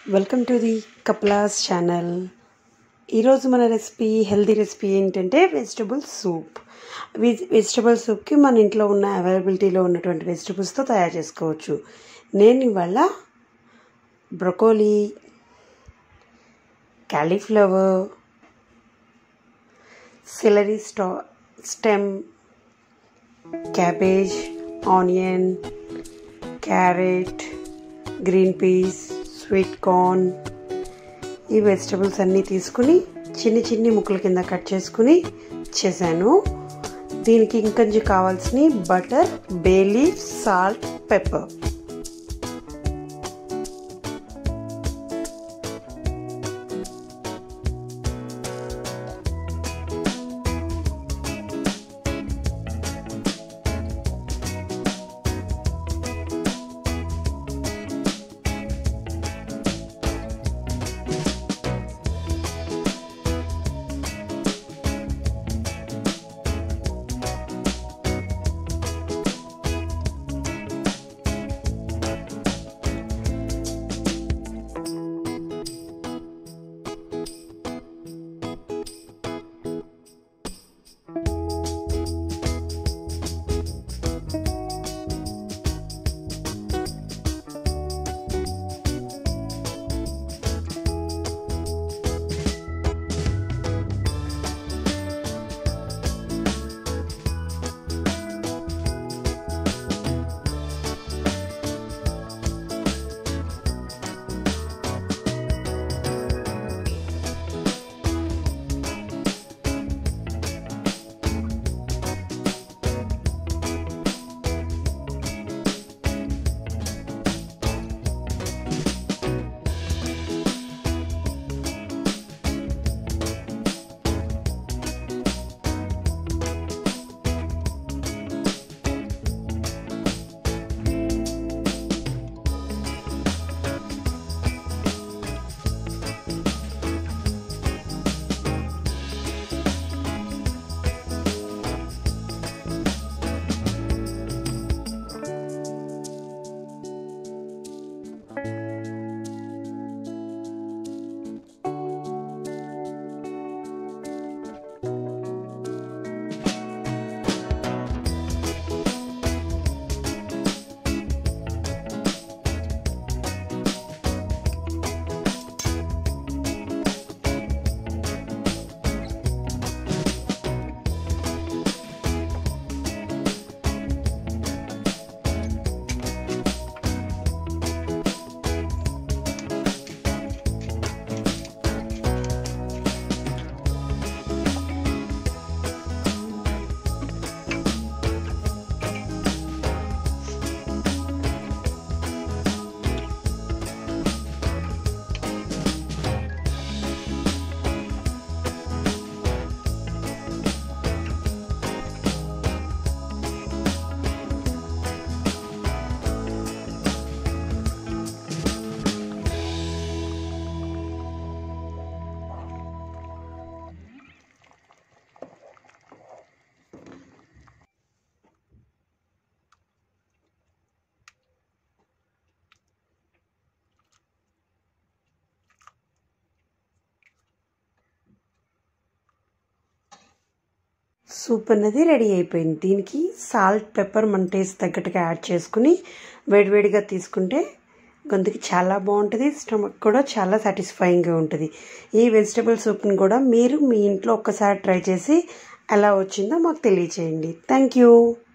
welcome to the కప్లాస్ channel ఈరోజు మన రెసిపీ హెల్తీ రెసిపీ ఏంటంటే వెజిటబుల్ సూప్ వెజ్ వెజిటబుల్ సూప్కి మన ఇంట్లో ఉన్న అవైలబిలిటీలో ఉన్నటువంటి వెజిటబుల్స్తో తయారు చేసుకోవచ్చు నేను ఇవాళ బ్రొకోలీ క్యాలీఫ్లవర్ సిలరీ స్టా stem cabbage onion carrot green peas sweet corn ఈ వెజిటబుల్స్ అన్నీ తీసుకుని చిన్ని చిన్ని ముక్కల కింద కట్ చేసుకుని చేశాను దీనికి ఇంకొంచెం కావాల్సిన butter bay leaf salt pepper soup అన్నది రెడీ అయిపోయింది దీనికి సాల్ట్ పెప్పర్ మన టేస్ట్ తగ్గట్టుగా యాడ్ చేసుకుని వేడివేడిగా తీసుకుంటే గొంతుకి చాలా బాగుంటుంది స్టమక్ కూడా చాలా సాటిస్ఫైయింగ్గా ఉంటుంది ఈ వెజిటబుల్ సూప్ని కూడా మీరు మీ ఇంట్లో ఒక్కసారి ట్రై చేసి ఎలా వచ్చిందో మాకు తెలియచేయండి థ్యాంక్ యూ